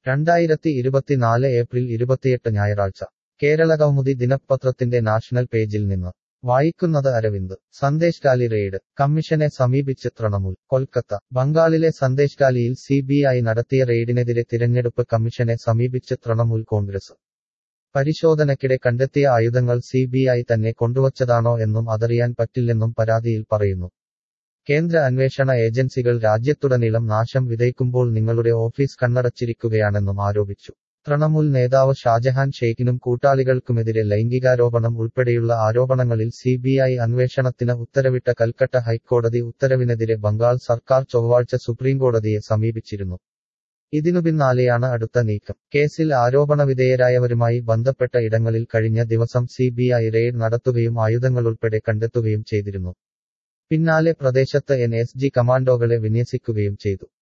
രണ്ടായിരത്തി ഇരുപത്തിനാല് ഏപ്രിൽ ഇരുപത്തിയെട്ട് ഞായറാഴ്ച കേരള കൗമുദി ദിനപത്രത്തിന്റെ നാഷണൽ പേജിൽ നിന്ന് വായിക്കുന്നത് അരവിന്ദ് സന്ദേശ് ടാലി റെയ്ഡ് കമ്മീഷനെ സമീപിച്ച് തൃണമൂൽ കൊൽക്കത്ത ബംഗാളിലെ സന്ദേശ് ടാലിയിൽ സി ബി ഐ നടത്തിയ റെയ്ഡിനെതിരെ തിരഞ്ഞെടുപ്പ് കമ്മീഷനെ സമീപിച്ച് തൃണമൂൽ കോൺഗ്രസ് പരിശോധനയ്ക്കിടെ കണ്ടെത്തിയ ആയുധങ്ങൾ സി ബി ഐ തന്നെ കൊണ്ടുവച്ചതാണോ എന്നും അതറിയാൻ പറ്റില്ലെന്നും പരാതിയിൽ പറയുന്നു കേന്ദ്ര അന്വേഷണ ഏജൻസികൾ രാജ്യത്തുടനീളം നാശം വിതയ്ക്കുമ്പോൾ നിങ്ങളുടെ ഓഫീസ് കണ്ണടച്ചിരിക്കുകയാണെന്നും ആരോപിച്ചു തൃണമൂൽ നേതാവ് ഷാജഹാൻ ഷെയ്ഖിനും കൂട്ടാളികൾക്കുമെതിരെ ലൈംഗികാരോപണം ഉൾപ്പെടെയുള്ള ആരോപണങ്ങളിൽ സി ബി ഐ അന്വേഷണത്തിന് ഉത്തരവിട്ട കൽക്കട്ട ഹൈക്കോടതി ഉത്തരവിനെതിരെ ബംഗാൾ സർക്കാർ ചൊവ്വാഴ്ച സുപ്രീംകോടതിയെ സമീപിച്ചിരുന്നു ഇതിനു പിന്നാലെയാണ് അടുത്ത നീക്കം കേസിൽ ആരോപണവിധേയരായവരുമായി ബന്ധപ്പെട്ട ഇടങ്ങളിൽ കഴിഞ്ഞ ദിവസം സി ബി ഐ റെയ്ഡ് നടത്തുകയും ആയുധങ്ങളുൾപ്പെടെ കണ്ടെത്തുകയും ചെയ്തിരുന്നു പിന്നാലെ പ്രദേശത്ത് എൻ എസ് ജി കമാൻഡോകളെ വിന്യസിക്കുകയും ചെയ്തു